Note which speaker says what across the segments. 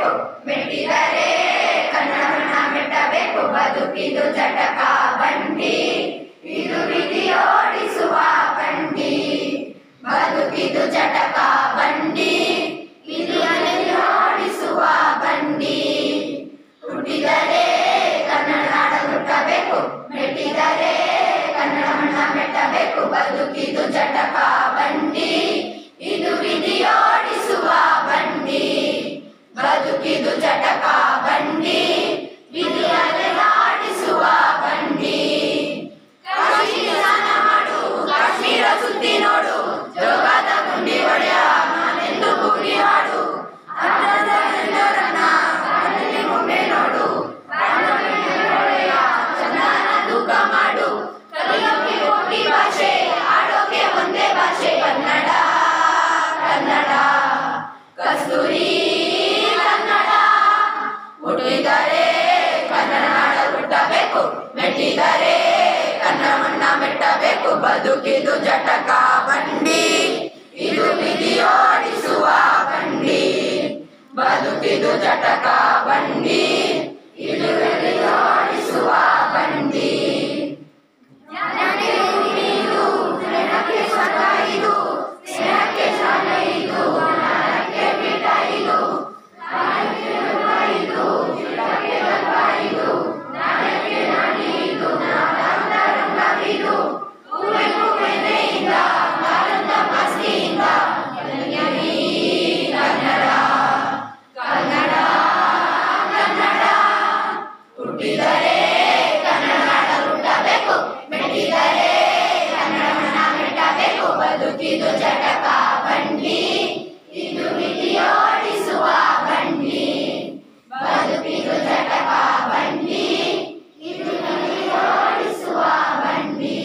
Speaker 1: ಮೆಟ್ಟಬೇಕು ಮೆಟ್ಟಿದರೆ ಕನ್ನಡವನ್ನ ಮೆಟ್ಟಬೇಕು ಬದುಕಿದು ಜಟಕ ಬಂಡಿ ಇದು ವಿಧಿಯೋಡಿಸುವ ಬಂಡಿ ಬದುಕಿದು ಜಟಕ ಬಂಡಿ ಇದು ಓಡಿಸುವ ಬಂಡಿ ಹುಟ್ಟಿದರೆ ಕನ್ನಡ ನಾಡ ಹುಟ್ಟಬೇಕು ಮೆಟ್ಟಿದರೆ ಕನ್ನಡ ಮಣ್ಣ ಮೆಟ್ಟಬೇಕು ಬದುಕಿದು ಜಟಕ ಬಂಡಿ ಇದು ವಿಧಿಯೋಡಿಸುವ ಬಂಡಿ ಬದುಕಿದು ಜಟಕ ಬಂಡಿ ವಿಧಿ ಅಲೆದಾಡಿಸುವ ಬಂಡಿ ಕಾಶಿ ಸ್ನಾನ ಮಾಡು ಕಾಶ್ಮೀರ ಸುದ್ದಿ ನೋಡು ಜೋಗದ ಗುಂಡಿ ಒಡೆಯ ನಾನೆಂದು ಕೂಗಿ ಹಾಡು ಅರ್ಥದ ಎಲ್ಲರನ್ನ ಕಣ್ಣಲ್ಲಿ ಒಮ್ಮೆ ನೋಡು ಒಡೆಯ ಚಂದನ ತೂಕ ಮಾಡು ಕಲಿಯೋಕೆ ಕೋಟಿ ಭಾಷೆ ಆಡೋಕೆ ಒಂದೇ ಭಾಷೆ ಕನ್ನಡ ಕನ್ನಡ ಕಸ್ತೂರಿ ಕನ್ನಡ ಹುಟ್ಟಿದರೆ ಕನ್ನಡ ನಾಡ ಹುಟ್ಟಬೇಕು ಮೆಟ್ಟಿದರೆ ಕನ್ನಡ ಮಣ್ಣ ಮೆಟ್ಟಬೇಕು ಬದುಕಿದು ಜಟಕ ಬಂಡಿ ಇದು ವಿಧಿಯೋಡಿಸುವ ಬಂಡಿ ಬದುಕಿದು ಜಟಕ ಬಂಡಿ ಇದು ವಿಧಿಯೋಡಿಸುವ ಬಂಡಿ ಜ್ಞಾನಕ್ಕೆ ನೀರು ಸ್ನೇಹಕ್ಕೆ ಸ್ವರ್ಗ ಇದು ಸ್ನೇಹಕ್ಕೆ ಶಾಲೆ ಇದು ಜ್ಞಾನಕ್ಕೆ ಪೀಠ ಇದು ಜ್ಞಾನಕ್ಕೆ ದುರ್ಗ ಇದು ಚಿತ್ರಕ್ಕೆ ದುರ್ಗ ಇದು ಜ್ಞಾನಕ್ಕೆ ನಾಡಿ ಇದು ರಂಗ ಇದು ಕುವೆಂಪು ಬೆಣ್ಣೆಯಿಂದ ಭಾರತ ಮಾಸ್ತಿಯಿಂದ ಕನ್ನಡಿ ಕನ್ನಡ ಕನ್ನಡ ಕನ್ನಡ ಹುಟ್ಟಿದರೆ ಕನ್ನಡ ನಾಡ ಹುಟ್ಟಬೇಕು ಮೆಟ್ಟಿದರೆ ಕನ್ನಡ ಮನ ಮೆಟ್ಟಬೇಕು ಬದುಕಿದು ಜಟಕ ಬಂಡಿ ಇದು ವಿಧಿಯೋಡಿಸುವ ಬಂಡಿ ಬದುಕಿದು ಜಟಕ ಬಂಡಿ ಇದು ವಿಧಿಯೋಡಿಸುವ ಬಂಡಿ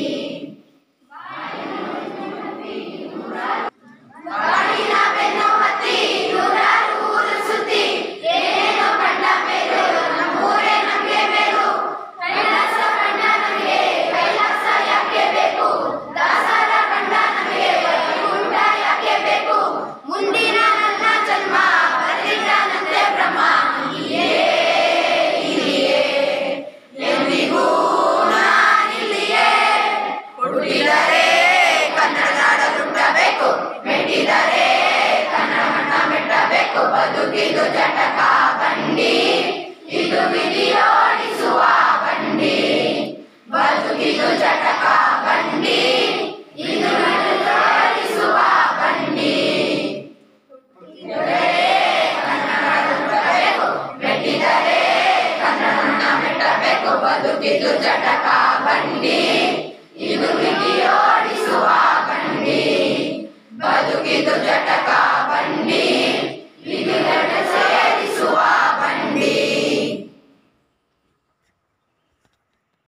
Speaker 1: ಬಾಳಿನ ಬೆನ್ನು ಹತ್ತಿ ನೂರಾರು ಊರು ಸುತ್ತಿ ಏನೇನೋ ಕಂಡ ಮೇಲು ನಮ್ಮೂರೇ ನಮ್ಗೆ ಮೇಲು ಕೈಲಾಸ ಕಂಡ ನಮಗೆ ಕೈಲಾಸ ಯಾಕೆ ಬೇಕು ದಾಸರ ಕಂಡ ನಮಗೆ ವೈಕುಂಠ ಯಾಕೆ ಬೇಕು ಮುಂದಿನ ನನ್ನ ಜನ್ಮ ಬರೆದಿದ್ದಾನಂತೆ ಬ್ರಹ್ಮ ಇಲ್ಲಿಯೇ ಇಲ್ಲಿಯೇ ಎಂದಿಗೂ ನಾನಿಲ್ಲಿಯೇ ಹುಟ್ಟಿದರೆ ಕನ್ನಡ ನಾಡ ಹುಟ್ಟಬೇಕು ಮೆಟ್ಟಿದರೆ ಕನ್ನಡ ಮಣ್ಣ ಮೆಟ್ಟಬೇಕು ಬದುಕಿದು ಜಟಕ ಬಂಡಿ ಇದು ವಿಧಿಯೋಡಿಸುವ ಬಂಡಿ ಬದುಕಿದು ಜಟಕ ಬಂಡಿ ಇದು ವಿಧಿಯೋಡಿಸುವ ಬಂಡಿ ಹುಟ್ಟಿದರೆ ಕನ್ನಡ ನಾಡ ಹುಟ್ಟಬೇಕು ಮೆಟ್ಟಿದರೆ ಕನ್ನಡ ಮಣ್ಣ ಮೆಟ್ಟಬೇಕು ಬದುಕಿದು ಜಟಕ ಬಂಡಿ ಇದು ವಿಧಿಯೋಡಿಸುವ